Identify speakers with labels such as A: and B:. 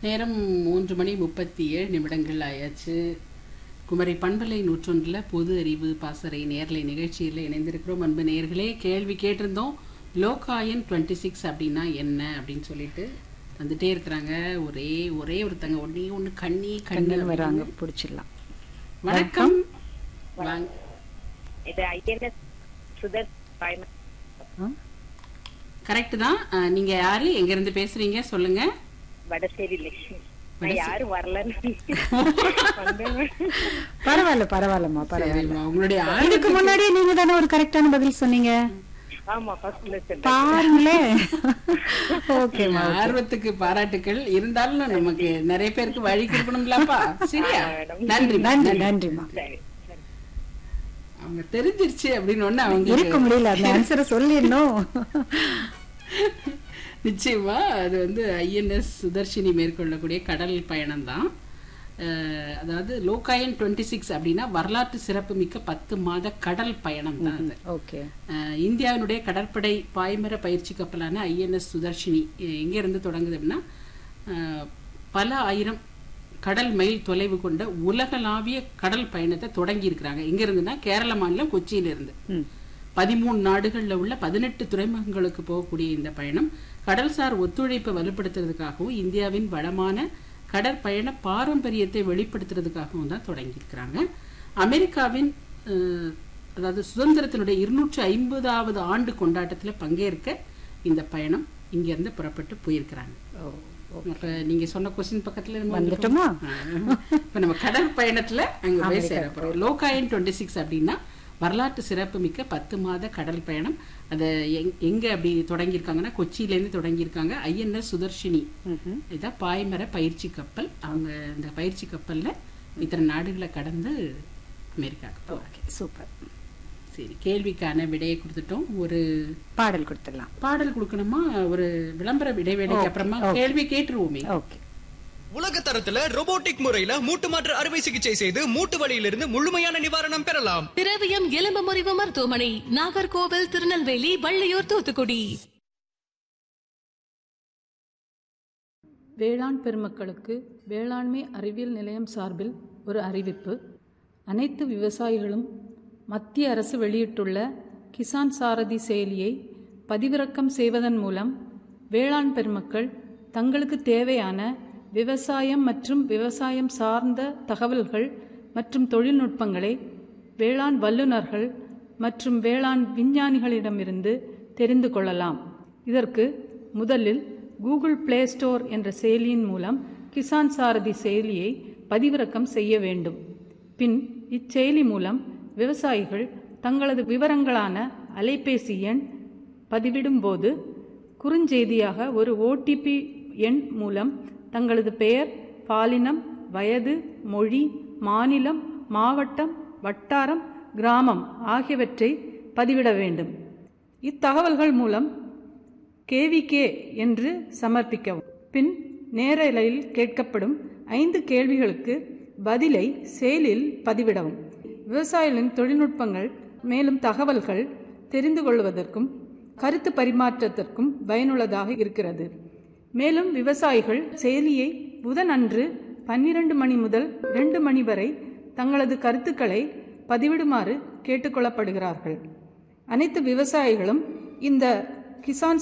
A: நேரம் மூன்று மணி முப்பத்தி ஏழு நிமிடங்கள் ஆயாச்சு குமரி பண்பலை நூற்றொன்றில் பொது அறிவு பாசறை நேர்லை நிகழ்ச்சியில் இணைந்திருக்கிறோம் அன்பு நேர்களே கேள்வி கேட்டிருந்தோம் லோகாயன் டுவெண்ட்டி சிக்ஸ் அப்படின்னா என்ன அப்படின்னு சொல்லிட்டு வந்துட்டே இருக்கிறாங்க ஒரே ஒரே ஒருத்தங்க ஒன்னே ஒன்று கண்ணி கண்ணு
B: கண்ணன் வராங்க பிடிச்சிடலாம்
A: வணக்கம் வாங்க
C: இது ஐஎன்எஸ் சுதர் பாய்ம
A: கரெக்ட் தான் அஹ், நீங்க யாரு எங்க இருந்து பேசுறீங்க சொல்லுங்க
C: வடசேரி லட்சுமி நான்
A: வடசே-
C: யாரும் வரலன்னு வந்தேன்.
B: பரவாயில்ல பரவாயில்லம்மா பரவாயில்ல
A: சரிம்மா, உங்களுடைய
B: இதுக்கு முன்னாடி நீங்க தானே ஒரு கரெக்டான பதில் சொன்னீங்க
C: ஆமா ஃபர்ஸ்ட்ல சொன்னேன்
B: பாருங்களேன் ஓகேம்மா
A: ஆர்வத்துக்கு பாராட்டுக்கள் இருந்தாலும் நமக்கு நிறைய பேருக்கு வழி கொடுக்கணும்லப்பா சரியா
C: ஆமா, மேடம்.
A: நன்றி
B: நன்றி நன்றிம்மா
C: சரி சரி
A: அவங்க தெரிஞ்சிருச்சு அப்படின்னு ஒண்ணு அவங்க
B: இருக்க முடியல அந்த ஆன்சரை சொல்லிடணும்
A: நிச்சயமா அது வந்து ஐஎன்எஸ் சுதர்ஷினி மேற்கொள்ளக்கூடிய கடல் பயணம் தான் அதாவது லோகாயன் டுவெண்ட்டி சிக்ஸ் அப்படின்னா வரலாற்று சிறப்புமிக்க பத்து மாத கடல் பயணம் தான் அது
B: ஓகே
A: அஹ் இந்தியாவினுடைய கடற்படை பாய்மர பயிற்சி கப்பலான ஐஎன்எஸ் சுதர்ஷினி அஹ் எங்க இருந்து தொடங்குது அப்படின்னா அஹ் பல ஆயிரம் கடல் மைல் தொலைவு கொண்ட உலகளாவிய கடல் பயணத்தை தொடங்கி இருக்கிறாங்க எங்க இருந்துன்னா கேரள மாநிலம் கொச்சியில இருந்து
B: ம்.
A: பதிமூணு நாடுகள்ல உள்ள பதினெட்டு துறைமுகங்களுக்கு போகக்கூடிய இந்த பயணம் கடல்சார் ஒத்துழைப்பை வலுப்படுத்துறதுக்காகவும் இந்தியாவின் வளமான கடற்பயண பாரம்பரியத்தை வெளிப்படுத்துறதுக்காகவும் தான் தொடங்கியிருக்கிறாங்க அமெரிக்காவின் அஹ், அதாவது சுதந்திரத்தினுடைய இருநூற்று ஐம்பதாவது ஆண்டு கொண்டாட்டத்துல பங்கேற்க இந்த பயணம் இங்க இருந்து புறப்பட்டு போயிருக்கிறாங்க
B: ஓ,
A: அப்ப நீங்க சொன்ன கொஸ்டின் பக்கத்துல நம்ம
B: வந்துட்டோமா?
A: வந்துட்டோம். இப்ப நம்ம கடல் பயணத்துல அங்க போய் சேர போறோம் லோகாயன் டுவெண்ட்டி சிக்ஸ் அப்படின்னா வரலாற்று சிறப்புமிக்க பத்து மாத கடல் பயணம் அதை எங்- எங்க அப்படி தொடங்கியிருக்காங்கன்னா கொச்சியில இருந்து தொடங்கியிருக்காங்க ஐஎன்எஸ் சுதர்ஷினி
B: ம்ஹும்.
A: இதான் பாய்மர பயிற்சி கப்பல் அவங்க இந்த பயிற்சி கப்பல்ல இத்தனை நாடுகளை கடந்து அமெரிக்காவுக்கு போறாங்க
B: ஓகே சூப்பர்
A: சரி கேள்விக்கான விடையை கொடுத்துட்டோம் ஒரு
B: பாடல் கொடுத்துடலாம்
A: பாடல் கொடுக்கணுமா ஒரு விளம்பர இடைவேளைக்கு அப்புறமா கேள்வி கேட்டுருவோமே
B: ஓகே
D: உலக தரத்துல robotic முறையில மூட்டு மாற்று அறுவை சிகிச்சை செய்து மூட்டு வலியிலிருந்து முழுமையான நிவாரணம் பெறலாம்
E: திரவியம் எலும்பு முறிவு மருத்துவமனை நாகர்கோவில் திருநெல்வேலி வள்ளியூர் தூத்துக்குடி
F: வேளாண் பெருமக்களுக்கு வேளாண்மை அறிவியல் நிலையம் சார்பில் ஒரு அறிவிப்பு அனைத்து விவசாயிகளும் மத்திய அரசு வெளியிட்டுள்ள கிசான் சாரதி செயலியை பதிவிறக்கம் செய்வதன் மூலம் வேளாண் பெருமக்கள் தங்களுக்கு தேவையான விவசாயம் மற்றும் விவசாயம் சார்ந்த தகவல்கள் மற்றும் தொழில்நுட்பங்களை வேளாண் வல்லுநர்கள் மற்றும் வேளாண் விஞ்ஞானிகளிடமிருந்து தெரிந்து கொள்ளலாம் இதற்கு முதலில் கூகுள் பிளே ஸ்டோர் என்ற செயலியின் மூலம் கிசான் சாரதி செயலியை பதிவிறக்கம் செய்ய வேண்டும் பின் இச்செயலி மூலம் விவசாயிகள் தங்களது விவரங்களான அலைபேசி எண் பதிவிடும்போது குறுஞ்செய்தியாக ஒரு ஓடிபி எண் மூலம் தங்களது பெயர் பாலினம் வயது மொழி மாநிலம் மாவட்டம் வட்டாரம் கிராமம் ஆகியவற்றை பதிவிட வேண்டும் இத்தகவல்கள் மூலம் கேவிகே என்று சமர்ப்பிக்கவும் பின் நேரலையில் கேட்கப்படும் ஐந்து கேள்விகளுக்கு பதிலை செயலில் பதிவிடவும் விவசாயிகளின் தொழில்நுட்பங்கள் மேலும் தகவல்கள் தெரிந்து கொள்வதற்கும் கருத்து பரிமாற்றத்திற்கும் பயனுள்ளதாக இருக்கிறது மேலும் விவசாயிகள் செயலியை புதன் அன்று பன்னிரண்டு மணி முதல் இரண்டு மணி வரை தங்களது கருத்துக்களை பதிவிடுமாறு கேட்டுக்கொள்ளப்படுகிறார்கள் அனைத்து விவசாயிகளும் இந்த கிசான்